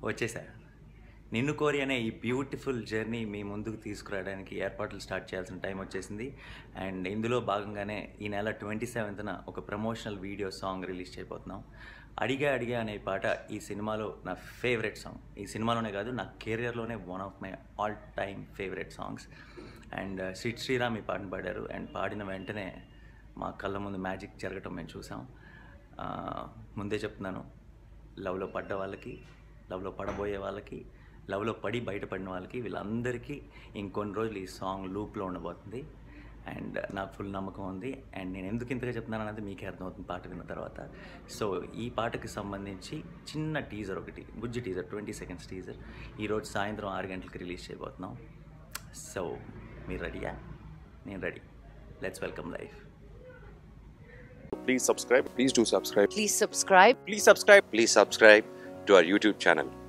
వచ్చేసా నిన్ను కోరి అనే ఈ బ్యూటిఫుల్ జర్నీ మీ ముందుకు తీసుకురావడానికి ఏర్పాట్లు స్టార్ట్ చేయాల్సిన టైం వచ్చేసింది అండ్ ఇందులో భాగంగానే ఈ నెల ట్వంటీ సెవెంత్న ఒక ప్రమోషనల్ వీడియో సాంగ్ రిలీజ్ చేయబోతున్నాం అడిగా అడిగా అనే పాట ఈ సినిమాలో నా ఫేవరెట్ సాంగ్ ఈ సినిమాలోనే కాదు నా కెరియర్లోనే one of my all time favourite songs and Sid Sriram ఈ పాటను పాడారు అండ్ పాడిన వెంటనే మా కళ్ళ ముందు మ్యాజిక్ జరగటం మేము చూసాం ఆ, ముందే చెప్తున్నాను లవ్లో పడ్డ వాళ్ళకి లవ్లో పడబోయే వాళ్ళకి లవ్లో పడి బయటపడిన వాళ్ళకి వీళ్ళందరికీ ఇంకొన్ని రోజులు ఈ సాంగ్ లూప్లో ఉండబోతుంది అండ్ నాకు ఫుల్ నమ్మకం ఉంది అండ్ నేను ఎందుకు ఇంతగా చెప్తున్నాను అనేది మీకే అర్థమవుతుంది పాట విన్న తర్వాత సో ఈ పాటకి సంబంధించి చిన్న టీజర్ ఒకటి Bujji teaser twenty seconds teaser ఈరోజు సాయంత్రం ఆరు గంటలకి రిలీజ్ చేయబోతున్నాం సో మీరు రెడీయా నేను ready let's welcome life Please subscribe. Please do subscribe. Please subscribe. Please subscribe. Please subscribe to our YouTube channel.